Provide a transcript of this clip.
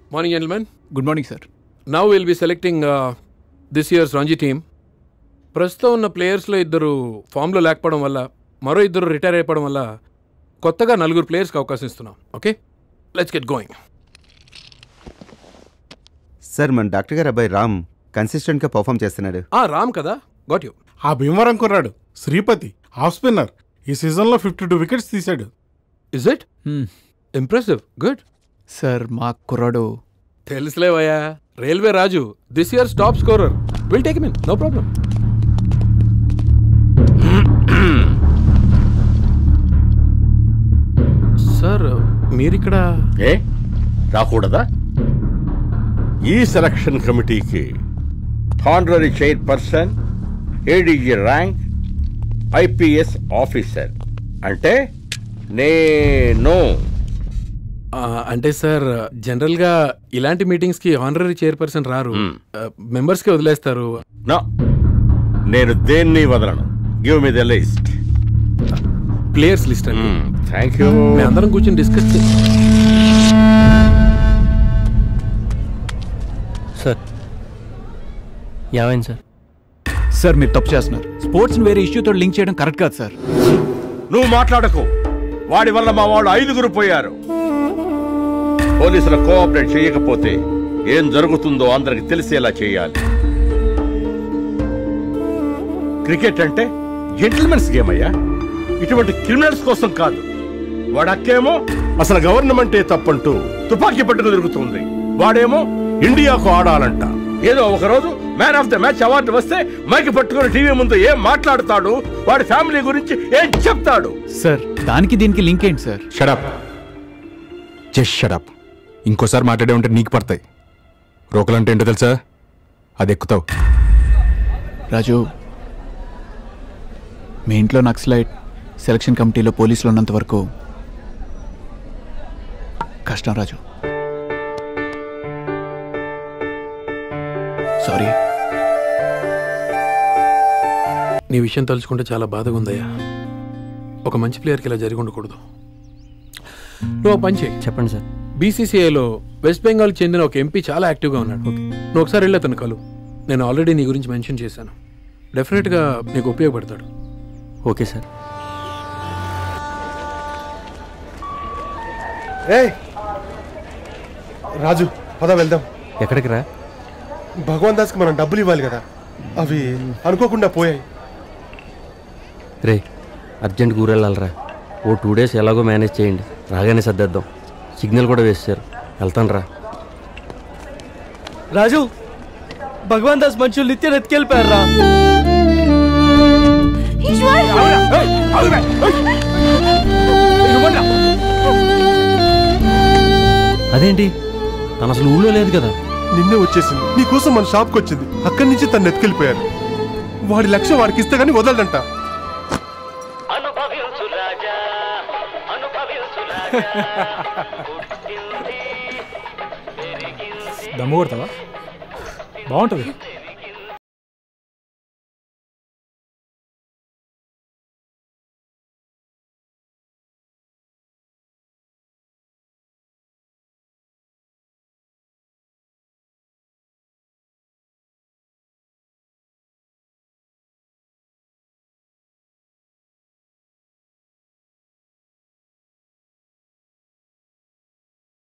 Morning gentlemen good morning sir now will be selecting this years Ranji team ప్రస్తుతం ఉన్న ప్లేయర్స్లో ఇద్దరు ఫామ్లో లేకపోవడం వల్ల మరో ఇద్దరు రిటైర్ అయిపోవడం వల్ల కొత్తగా నలుగురు ప్లేయర్స్కి అవకాశం ఇస్తున్నాం okay let's get going sir మన డాక్టర్ గారు అబ్బాయి రామ్ కన్సిస్టెంట్గా పర్ఫామ్ చేస్తున్నాడు ఆ రామ్ కదా గాట్ యూ ఆ భీమవరం కుర్రాడు శ్రీపతి హాఫ్ స్పిన్నర్ ఈ సీజన్లో ఫిఫ్టీ టూ వికెట్స్ తీశాడు is it impressive good sir మా కుర్రాడు తెలుసులేవయ్యా railway Raju this years top scorer will take మిన్ నో ప్రాబ్లం సార్ మీరిక్కడ ఏ రాకూడదా ఈ సెలక్షన్ కమిటీకి honorary chairperson ADG rank IPS officer అంటే నేను ఆ, అంటే సార్ జనరల్గా ఇలాంటి మీటింగ్స్కి హానరరీ చైర్పర్సన్ రారు Hmm. మెంబర్స్కి వదిలేస్తారు నా నేను దేన్ని వదలను give me the list players list అండి థ్యాంక్ యూ మేము అందరం కూర్చొని డిస్కస్ చే సార్ ఏమైంది సార్ సార్ మీరు తప్పు చేస్తున్నారు స్పోర్ట్స్ని వేరే ఇష్యూతో లింక్ చేయడం కరెక్ట్ కాదు సార్ నువ్వు మాట్లాడకు వాడి వల్ల మా వాళ్ళు ఐదుగురు పోయారు పోలీసులు కోఆపరేట్ చేయకపోతే ఏం జరుగుతుందో అందరికి తెలిసేలా చేయాలి క్రికెట్ అంటే జెంటిల్మెన్స్ గేమ్ అయ్యా ఇటువంటి క్రిమినల్స్ కోసం కాదు వాడు అక్కేమో అసలు గవర్నమెంటే తప్పంటూ తుపాకీ పట్టుకు తిరుగుతుంది వాడేమో ఇండియాకు ఆడాలంట ఏదో ఒక రోజు man of the match award వస్తే మైకి పట్టుకుని టీవీ ముందు ఏం మాట్లాడతాడు వాడి ఫ్యామిలీ గురించి ఏం చెప్తాడు సార్ దానికి దీనికి లింక్ ఏంటి సార్ షడప్ జస్ట్ షడప్ ఇంకోసారి మాట్లాడే ఉంటే నీకు పడతాయి రోకలంటే ఏంటో తెలుసా అది ఎక్కుతావు రాజు మీ ఇంట్లో నక్సలైట్ సెలక్షన్ కమిటీలో పోలీసులు ఉన్నంత వరకు కష్టం రాజు సారీ నీ విషయం తలుచుకుంటే చాలా బాధగా ఉందయ్యా ఒక మంచి ప్లేయర్కి ఇలా జరిగి ఉండకూడదు నువ్వు ఒక పని చేయి చెప్పండి సార్ బీసీసీఐలో వెస్ట్ బెంగాల్ చెందిన ఒక ఎంపీ చాలా యాక్టివ్గా ఉన్నాడు నువ్వు ఒకసారి వెళ్ళి అతను కలు నేను ఆల్రెడీ నీ గురించి మెన్షన్ చేశాను డెఫినెట్గా నీకు ఉపయోగపడతాడు ఓకే సార్ ఏయ్ రాజు పద వెళ్దాం ఎక్కడికి రా భగవాన్ దాస్కి మనం డబ్బులు ఇవ్వాలి కదా అవి అనుకోకుండా పోయాయి రే అర్జెంట్ ఊరెళ్ళాలరా ఓ టూ డేస్ ఎలాగో మేనేజ్ చేయండి రాగానే సర్దేద్దాం సిగ్నల్ కూడా వేస్తారు వెళ్తాను రా రాజు భగవాన్ దాస్ మనుషులు నిత్యం ఎత్తుకెళ్ళిపోయారు రా అదేంటి తను అసలు ఊళ్ళో లేదు కదా నిన్నే వచ్చేసింది నీకోసం మన షాప్కి వచ్చింది అక్కడి నుంచి తను ఎత్తుకెళ్ళిపోయారు వాడి లక్ష్యం వాడికి ఇస్తే గానీ వదలడంట దమ్ము కొడతావా బాగుంటుంది